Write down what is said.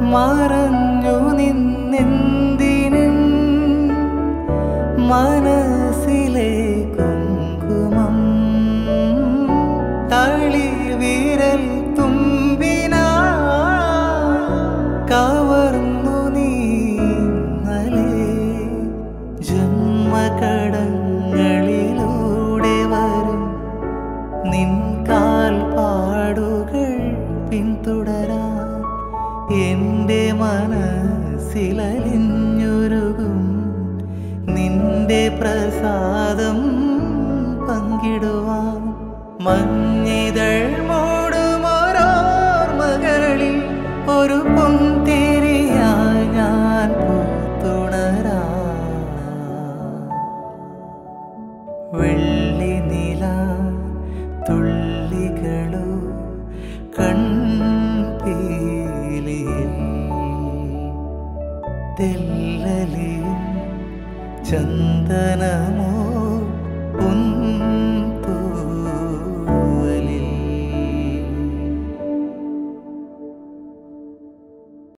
മറഞ്ഞു നിന്നെന്തിനൻ മനസ്സിലെ കുങ്കുമം തളി വിരൽ തുമ്പിനാ കവർന്നു നീന്നലേ ജന്മകടങ്ങളിലൂടെ വരും നിൻ കാൽപ്പാടുകൾ പിന്തുടരാൻ എൻ്റെ മനസ്സിലലിഞ്ഞൊരുകും നിന്റെ പ്രസാദം പങ്കിടുവാൻ മഞ്ഞിതൾ മൂടുമോരോർമകളിൽ ഒരു പൊന്തിരിയായി ഞാൻ പൂത്തുണരാ വെള്ളി നില തുള്ളികളോ കൺപീലിയിൽ തെല്ലലിയും ചന്ദനമോ പൊൻ